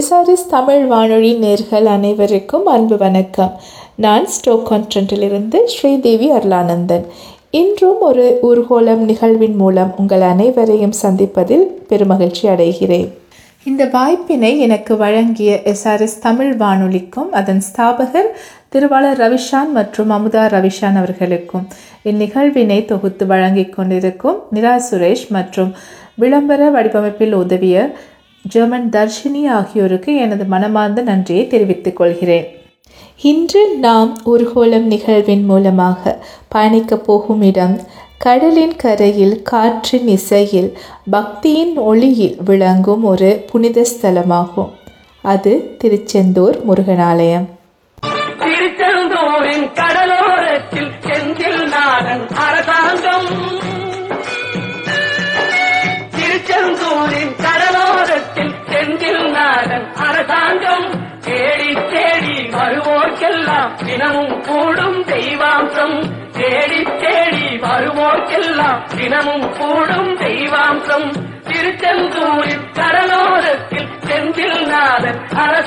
SRS Tamil வானொலி நேர்கள் அனைவருக்கும் அன்பு வணக்கம் நான் ஸ்டோக் கான்ட்ரண்டிலிருந்து ஸ்ரீதேவி அருளானந்தன் இன்றும் ஒரு ஊர்கோலம் நிகழ்வின் மூலம் உங்கள் அனைவரையும் சந்திப்பதில் பெருமகிழ்ச்சி அடைகிறேன் இந்த வாய்ப்பினை எனக்கு வழங்கிய எஸ்ஆர்எஸ் தமிழ் வானொலிக்கும் அதன் ஸ்தாபகர் திருவாளர் ரவிஷான் மற்றும் அமுதா ரவிஷான் அவர்களுக்கும் இந்நிகழ்வினை தொகுத்து வழங்கிக் கொண்டிருக்கும் நிரா சுரேஷ் மற்றும் விளம்பர வடிவமைப்பில் உதவிய ஜெர்மன் தர்ஷினி ஆகியோருக்கு எனது மனமார்ந்த நன்றியை தெரிவித்துக் கொள்கிறேன் இன்று நாம் ஊர்கோலம் நிகழ்வின் மூலமாக பயணிக்கப் போகும் இடம் கடலின் கரையில் காற்றின் இசையில் பக்தியின் ஒளியில் விளங்கும் ஒரு புனித ஸ்தலமாகும் அது திருச்செந்தூர் முருகனாலயம் திருச்செந்தூரின் கடலோரத்தில் செந்தில் நாடன் அரசாங்கம் திருச்செந்தூரின் கடலோரத்தில் செந்தில் நாடன் அரசாங்கம் தேடி தேடி வருவோர்க்கெல்லாம் தினமும் கூடும் தெய்வாம்சம் தேடி தேடி வருவோர்க்கெல்லாம் தினமும் கூடும் தெய்வாம்சம் திருச்செந்தூரின் கடலோரத்தில் செந்தில் நாடன்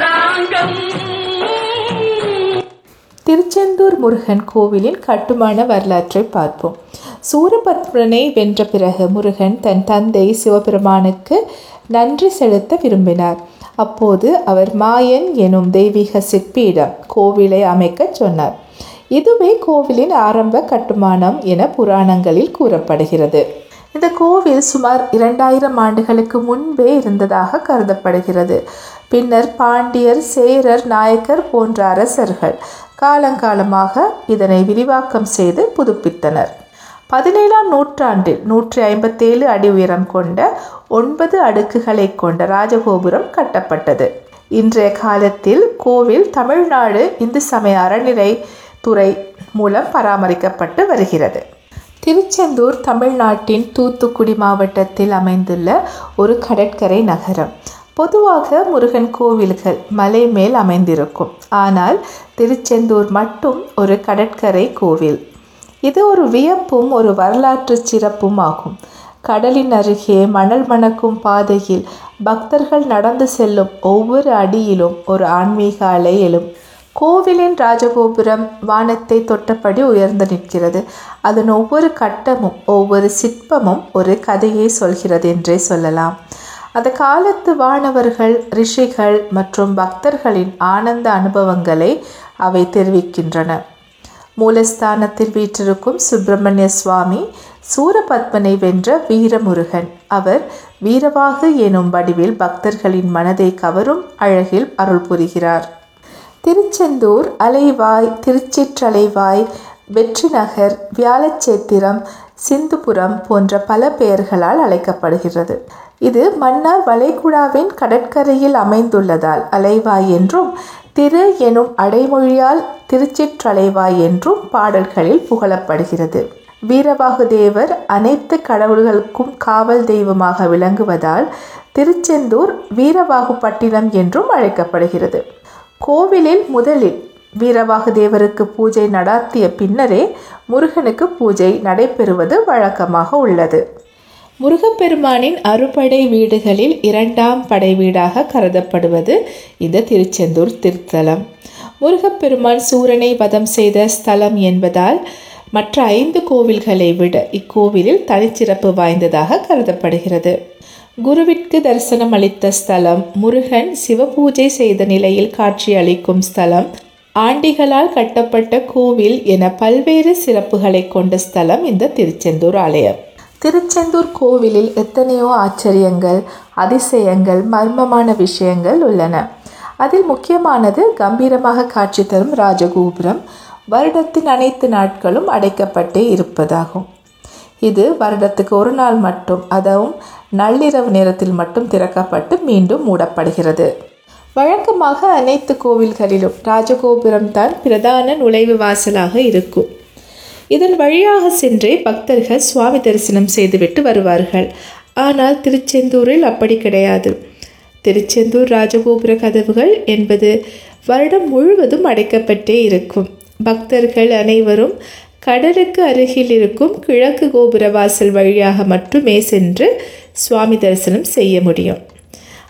அரசாங்கம் திருச்செந்தூர் முருகன் கோவிலின் கட்டுமான வரலாற்றை பார்ப்போம் சூரபத்மனை வென்ற பிறகு முருகன் தன் தந்தை சிவபெருமானுக்கு நன்றி செலுத்த விரும்பினார் அப்போது அவர் மாயன் எனும் தெய்வீக சிற்பியிடம் கோவிலை அமைக்கச் சொன்னார் இதுவே கோவிலின் ஆரம்ப கட்டுமானம் என புராணங்களில் கூறப்படுகிறது இந்த கோவில் சுமார் இரண்டாயிரம் ஆண்டுகளுக்கு முன்பே இருந்ததாக கருதப்படுகிறது பின்னர் பாண்டியர் சேரர் நாயக்கர் போன்ற அரசர்கள் காலங்காலமாக இதனை விரிவாக்கம் செய்து புதுப்பித்தனர் பதினேழாம் நூற்றாண்டில் நூற்றி ஐம்பத்தேழு அடி உயரம் கொண்ட ஒன்பது அடுக்குகளை கொண்ட ராஜகோபுரம் கட்டப்பட்டது இன்றைய காலத்தில் கோவில் தமிழ்நாடு இந்து சமய அறநிலை துறை மூலம் பராமரிக்கப்பட்டு வருகிறது திருச்செந்தூர் தமிழ்நாட்டின் தூத்துக்குடி மாவட்டத்தில் அமைந்துள்ள ஒரு கடற்கரை நகரம் பொதுவாக முருகன் கோவில்கள் மலை மேல் அமைந்திருக்கும் ஆனால் திருச்செந்தூர் மட்டும் ஒரு கடற்கரை கோவில் இது ஒரு வியப்பும் ஒரு வரலாற்று சிறப்பும் ஆகும் கடலின் அருகே மணல் மணக்கும் பாதையில் பக்தர்கள் நடந்து செல்லும் ஒவ்வொரு அடியிலும் ஒரு ஆன்மீக அலை எழும் கோவிலின் ராஜகோபுரம் வானத்தை தொட்டபடி உயர்ந்து நிற்கிறது அதன் ஒவ்வொரு கட்டமும் ஒவ்வொரு சிற்பமும் ஒரு கதையை சொல்கிறது என்றே சொல்லலாம் அந்த காலத்து வானவர்கள் ரிஷிகள் மற்றும் பக்தர்களின் ஆனந்த அனுபவங்களை அவை தெரிவிக்கின்றன மூலஸ்தானத்தில் வீற்றிருக்கும் சுப்பிரமணிய சுவாமி சூரபத்மனை வென்ற வீரமுருகன் அவர் வீரவாகு எனும் வடிவில் பக்தர்களின் மனதை கவரும் அழகில் அருள் புரிகிறார் திருச்செந்தூர் அலைவாய் திருச்சிற்றலைவாய் வெற்றிநகர் வியாழச்சேத்திரம் சிந்துபுரம் போன்ற பல பெயர்களால் அழைக்கப்படுகிறது இது மன்னார் வளைகுடாவின் கடற்கரையில் அமைந்துள்ளதால் அலைவாய் என்றும் திரு எனும் அடைமொழியால் திருச்சிற்றலைவாய் என்றும் பாடல்களில் புகழப்படுகிறது வீரபாகு தேவர் அனைத்து கடவுள்களுக்கும் காவல் தெய்வமாக விளங்குவதால் திருச்செந்தூர் வீரபாகுப்பட்டினம் என்றும் அழைக்கப்படுகிறது கோவிலில் முதலில் வீரவாகு தேவருக்கு பூஜை நடாத்திய பின்னரே முருகனுக்கு பூஜை நடைபெறுவது வழக்கமாக உள்ளது முருகப்பெருமானின் அறுபடை வீடுகளில் இரண்டாம் படை வீடாக கருதப்படுவது இந்த திருச்செந்தூர் திருத்தலம் முருகப்பெருமான் சூரனை வதம் செய்த ஸ்தலம் என்பதால் மற்ற ஐந்து கோவில்களை விட இக்கோவிலில் தனிச்சிறப்பு வாய்ந்ததாக கருதப்படுகிறது குருவிற்கு தரிசனம் அளித்த ஸ்தலம் முருகன் சிவபூஜை செய்த நிலையில் காட்சியளிக்கும் ஸ்தலம் ஆண்டிகளால் கட்டப்பட்ட கோவில் என பல்வேறு சிறப்புகளை கொண்ட ஸ்தலம் இந்த திருச்செந்தூர் ஆலயம் திருச்செந்தூர் கோவிலில் எத்தனையோ ஆச்சரியங்கள் அதிசயங்கள் மர்மமான விஷயங்கள் உள்ளன அதில் முக்கியமானது கம்பீரமாக காட்சி தரும் ராஜகோபுரம் வருடத்தின் அனைத்து நாட்களும் அடைக்கப்பட்டே இருப்பதாகும் இது வருடத்துக்கு ஒரு நாள் மட்டும் அதுவும் நள்ளிரவு நேரத்தில் மட்டும் திறக்கப்பட்டு மீண்டும் மூடப்படுகிறது வழக்கமாக அனைத்து கோவில்களிலும் ராஜகோபுரம் தான் பிரதான நுழைவு வாசலாக இருக்கும் இதன் வழியாக சென்றே பக்தர்கள் சுவாமி தரிசனம் செய்துவிட்டு வருவார்கள் ஆனால் திருச்செந்தூரில் அப்படி கிடையாது திருச்செந்தூர் ராஜகோபுர கதவுகள் என்பது வருடம் முழுவதும் அடைக்கப்பட்டே இருக்கும் பக்தர்கள் அனைவரும் கடலுக்கு அருகில் இருக்கும் கிழக்கு கோபுர வாசல் வழியாக மட்டுமே சென்று சுவாமி தரிசனம் செய்ய முடியும்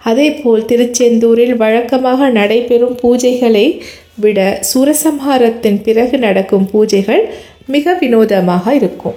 அதேபோல் திருச்செந்தூரில் வழக்கமாக நடைபெறும் பூஜைகளை விட சூரசம்ஹாரத்தின் பிறகு நடக்கும் பூஜைகள் மிக வினோதமாக இருக்கும்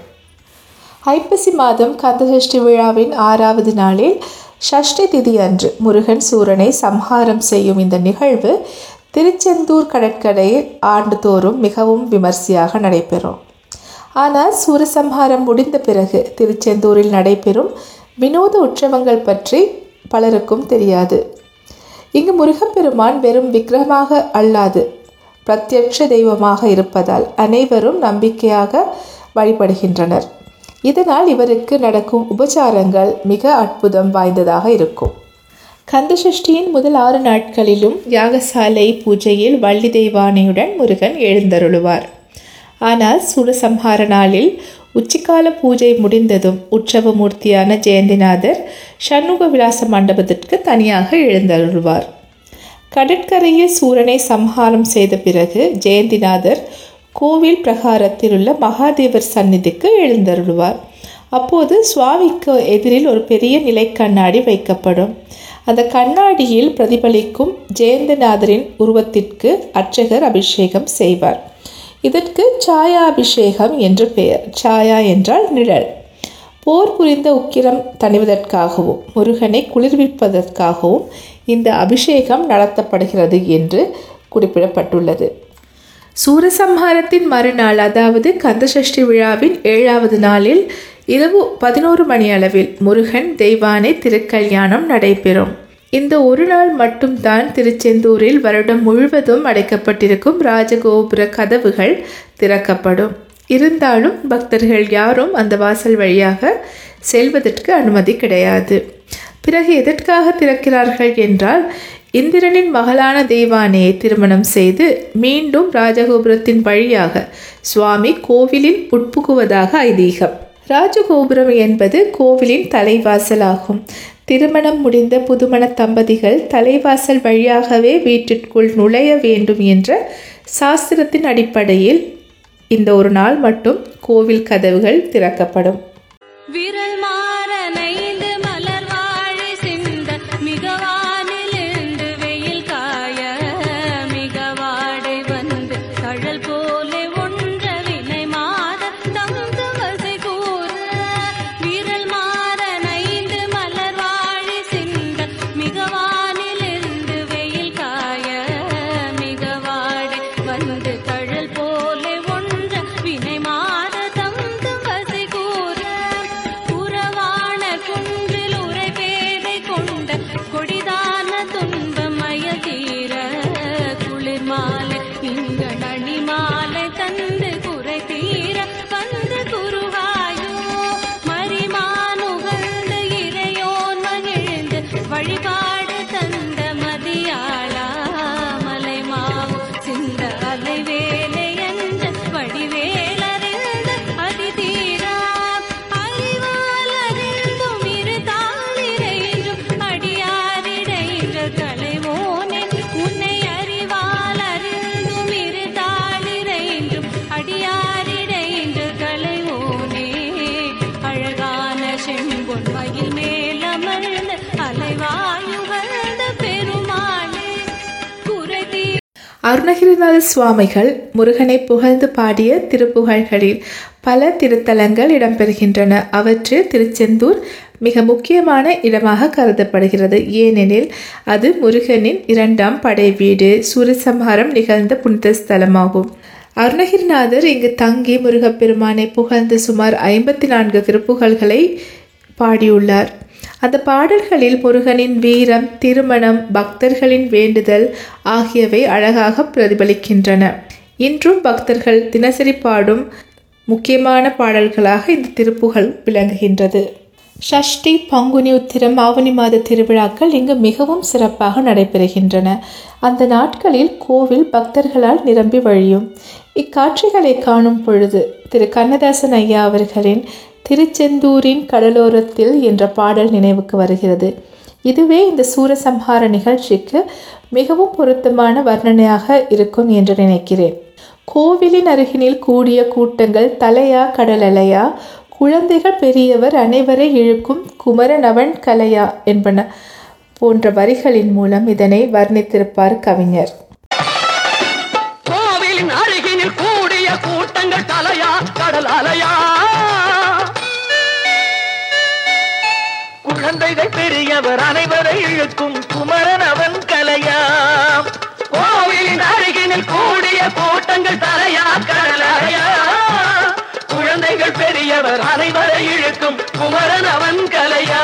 ஐப்பசி மாதம் கந்தசஷ்டி விழாவின் ஆறாவது நாளில் ஷஷ்டி திதி அன்று முருகன் சூரனை சம்ஹாரம் செய்யும் இந்த நிகழ்வு திருச்செந்தூர் கடற்கரையில் ஆண்டுதோறும் மிகவும் விமர்சையாக நடைபெறும் ஆனால் சூரசம்ஹாரம் முடிந்த பிறகு திருச்செந்தூரில் நடைபெறும் வினோத உற்சவங்கள் பற்றி பலருக்கும் தெரியாது இங்கு முருகப்பெருமான் வெறும் விக்கிரகமாக அல்லாது பிரத்யட்ச தெய்வமாக இருப்பதால் அனைவரும் நம்பிக்கையாக வழிபடுகின்றனர் இதனால் இவருக்கு நடக்கும் உபச்சாரங்கள் மிக அற்புதம் வாய்ந்ததாக இருக்கும் கந்தசஷ்டியின் முதல் ஆறு நாட்களிலும் யாகசாலை பூஜையில் வள்ளி தெய்வானையுடன் முருகன் எழுந்தருளுவார் ஆனால் சூரசம்ஹார நாளில் உச்சிக்கால பூஜை முடிந்ததும் உற்சவமூர்த்தியான ஜெயந்திநாதர் சண்முக விலாச மண்டபத்திற்கு தனியாக எழுந்தருள்வார் கடற்கரையில் சூரனை சம்ஹாரம் செய்த பிறகு ஜெயந்திநாதர் கோவில் பிரகாரத்தில் உள்ள மகாதேவர் சந்நிதிக்கு எழுந்தருள்வார் அப்போது சுவாமிக்கு எதிரில் ஒரு பெரிய நிலை கண்ணாடி வைக்கப்படும் அந்த கண்ணாடியில் பிரதிபலிக்கும் ஜெயந்திநாதரின் உருவத்திற்கு அர்ச்சகர் அபிஷேகம் செய்வார் இதற்கு சாயா அபிஷேகம் என்று பெயர் சாயா என்றால் நிழல் போர் புரிந்த உக்கிரம் தணிவதற்காகவும் முருகனை குளிர்விப்பதற்காகவும் இந்த அபிஷேகம் நடத்தப்படுகிறது என்று குறிப்பிடப்பட்டுள்ளது சூரசம்ஹாரத்தின் மறுநாள் அதாவது கந்தசஷ்டி விழாவின் ஏழாவது நாளில் இரவு பதினோரு மணி அளவில் முருகன் தெய்வானை திருக்கல்யாணம் நடைபெறும் இந்த ஒரு நாள் மட்டும்தான் திருச்செந்தூரில் வருடம் முழுவதும் அடைக்கப்பட்டிருக்கும் ராஜகோபுர கதவுகள் திறக்கப்படும் இருந்தாலும் பக்தர்கள் யாரும் அந்த வாசல் வழியாக செல்வதற்கு அனுமதி கிடையாது பிறகு எதற்காக திறக்கிறார்கள் என்றால் இந்திரனின் மகளான தெய்வானையை திருமணம் செய்து மீண்டும் ராஜகோபுரத்தின் வழியாக சுவாமி கோவிலில் உட்புகுவதாக ஐதீகம் ராஜகோபுரம் என்பது கோவிலின் தலைவாசலாகும் திருமணம் முடிந்த புதுமண தம்பதிகள் தலைவாசல் வழியாகவே வீட்டிற்குள் நுழைய வேண்டும் என்ற சாஸ்திரத்தின் அடிப்படையில் இந்த ஒரு நாள் மட்டும் கோவில் கதவுகள் திறக்கப்படும் விரல் மாற நைந்து மலர் வாழை சிந்த மிகவானிலிருந்து வெயில் காய மிகவாடை வந்து தழல் போலே ஒன்ற வினை மாத தந்து வசை கூற விரல் மாற நைந்து மலர் வாழை சிந்த மிகவானிலிருந்து வெயில் காய மிகவாடை வந்து தழல் போலே ஒன்ற வினை மாத தந்து வசை கூற புறவான குன்றில் உரை பேதை கொண்ட கொடிதான துன்பமய தீர குளிர் மாலை இங்க நடி மாலை தந்து குறை தீர வந்து குருவாயோ மரிமானுகழ்ந்து இறையோன் மகிழ்ந்து வழிபாடு தந்த மதியாளா மலை மாவு சிந்த அலை வேலை என்ற வடிவேலறிந்த அதிதீரா அறிவாலறிந்தும் இரு தாளிரைன்றும் அடியாரிடைன்ற கலைவோனே உன்னை அறிவாலறிந்தும் இரு தாளிரைன்றும் அடியாரிடைன்ற கலைவோனே அழகான செம்பொன் மயில் மேலமர்ந்த அலைவாயுகழ்ந்த பெருமாளே குறை தீ அருணகிரிநாத சுவாமிகள் முருகனை புகழ்ந்து பாடிய திருப்புகழ்களில் பல திருத்தலங்கள் இடம்பெறுகின்றன அவற்றில் திருச்செந்தூர் மிக முக்கியமான இடமாக கருதப்படுகிறது ஏனெனில் அது முருகனின் இரண்டாம் படை வீடு சூரசம்ஹாரம் நிகழ்ந்த புனித ஸ்தலமாகும் அருணகிரிநாதர் இங்கு தங்கி முருகப்பெருமானை புகழ்ந்து சுமார் ஐம்பத்தி நான்கு திருப்புகழ்களை பாடியுள்ளார் அந்த பாடல்களில் முருகனின் வீரம் திருமணம் பக்தர்களின் வேண்டுதல் ஆகியவை அழகாக பிரதிபலிக்கின்றன இன்றும் பக்தர்கள் தினசரி பாடும் முக்கியமான பாடல்களாக இந்த திருப்புகழ் விளங்குகின்றது ஷஷ்டி பங்குனி உத்திரம் ஆவணி மாத திருவிழாக்கள் இங்கு மிகவும் சிறப்பாக நடைபெறுகின்றன அந்த நாட்களில் கோவில் பக்தர்களால் நிரம்பி வழியும் இக்காட்சிகளை காணும் பொழுது திரு கண்ணதாசன் ஐயா அவர்களின் திருச்செந்தூரின் கடலோரத்தில் என்ற பாடல் நினைவுக்கு வருகிறது இதுவே இந்த சூரசம்ஹார நிகழ்ச்சிக்கு மிகவும் பொருத்தமான வர்ணனையாக இருக்கும் என்று நினைக்கிறேன் கோவிலின் அருகினில் கூடிய கூட்டங்கள் தலையா கடலலையா குழந்தைகள் பெரியவர் அனைவரை இழுக்கும் குமரனவன் கலையா என்பன போன்ற வரிகளின் மூலம் இதனை வர்ணித்திருப்பார் கவிஞர் கோவிலின் அருகினில் கூடிய கூட்டங்கள் தலையா கடல் அலையா குழந்தைகள் பெரியவர் அனைவரை இழுக்கும் குமரன் அவன் கலையா கோவிலின் அருகினில் கூடிய கூட்டங்கள் தலையா கடல் அலையா குழந்தைகள் பெரியவர் அனைவரை இழுக்கும் குமரன் அவன் கலையா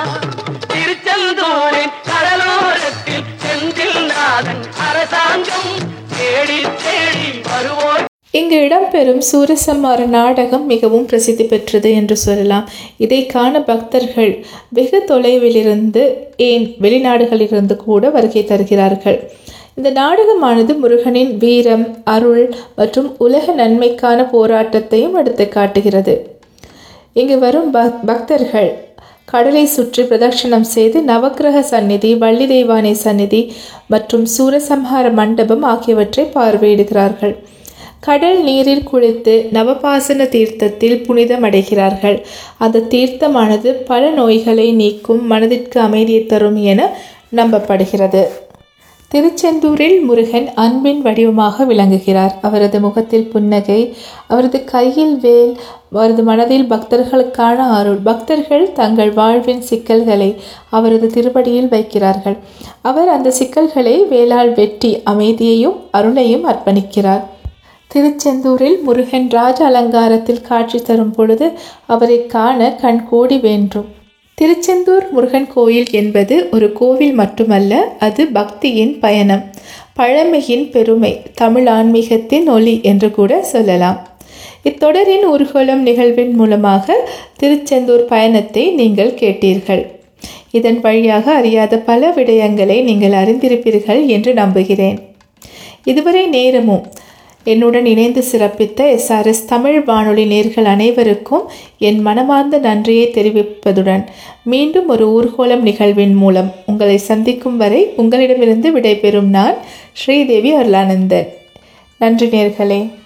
திருச்செந்தூரின் கடலோரத்தில் செந்தில் நாதன் அரசாங்கம் தேடி தேடி வருவோர் இங்கு இடம்பெறும் சூரசம்மார நாடகம் மிகவும் பிரசித்தி பெற்றது என்று சொல்லலாம் இதை காண பக்தர்கள் வெகு தொலைவிலிருந்து ஏன் வெளிநாடுகளிலிருந்து கூட வருகை தருகிறார்கள் இந்த நாடகமானது முருகனின் வீரம் அருள் மற்றும் உலக நன்மைக்கான போராட்டத்தையும் எடுத்து காட்டுகிறது இங்கு வரும் பக் பக்தர்கள் கடலை சுற்றி பிரதட்சணம் செய்து நவக்கிரக சந்நிதி வள்ளி தெய்வானை சந்நிதி மற்றும் சூரசம்ஹார மண்டபம் ஆகியவற்றை பார்வையிடுகிறார்கள் கடல் நீரில் குளித்து நவபாசன தீர்த்தத்தில் புனிதமடைகிறார்கள் அந்த தீர்த்தமானது பல நோய்களை நீக்கும் மனதிற்கு அமைதியை தரும் என நம்பப்படுகிறது திருச்செந்தூரில் முருகன் அன்பின் வடிவமாக விளங்குகிறார் அவரது முகத்தில் புன்னகை அவரது கையில் வேல் அவரது மனதில் பக்தர்களுக்கான அருள் பக்தர்கள் தங்கள் வாழ்வின் சிக்கல்களை அவரது திருவடியில் வைக்கிறார்கள் அவர் அந்த சிக்கல்களை வேலால் வெட்டி அமைதியையும் அருளையும் அர்ப்பணிக்கிறார் திருச்செந்தூரில் முருகன் ராஜ அலங்காரத்தில் காட்சி தரும் பொழுது அவரை காண கண் கோடி வேண்டும் திருச்செந்தூர் முருகன் கோயில் என்பது ஒரு கோவில் மட்டுமல்ல அது பக்தியின் பயணம் பழமையின் பெருமை தமிழ் ஆன்மீகத்தின் ஒளி என்று கூட சொல்லலாம் இத்தொடரின் ஊர்வலம் நிகழ்வின் மூலமாக திருச்செந்தூர் பயணத்தை நீங்கள் கேட்டீர்கள் இதன் வழியாக அறியாத பல விடயங்களை நீங்கள் அறிந்திருப்பீர்கள் என்று நம்புகிறேன் இதுவரை நேரமும் என்னுடன் இணைந்து சிறப்பித்த எஸ்ஆர்எஸ் தமிழ் வானொலி நேர்கள் அனைவருக்கும் என் மனமார்ந்த நன்றியை தெரிவிப்பதுடன் மீண்டும் ஒரு ஊர்கோலம் நிகழ்வின் மூலம் உங்களை சந்திக்கும் வரை உங்களிடமிருந்து விடைபெறும் நான் ஸ்ரீதேவி அருளானந்தன் நன்றி நேர்களே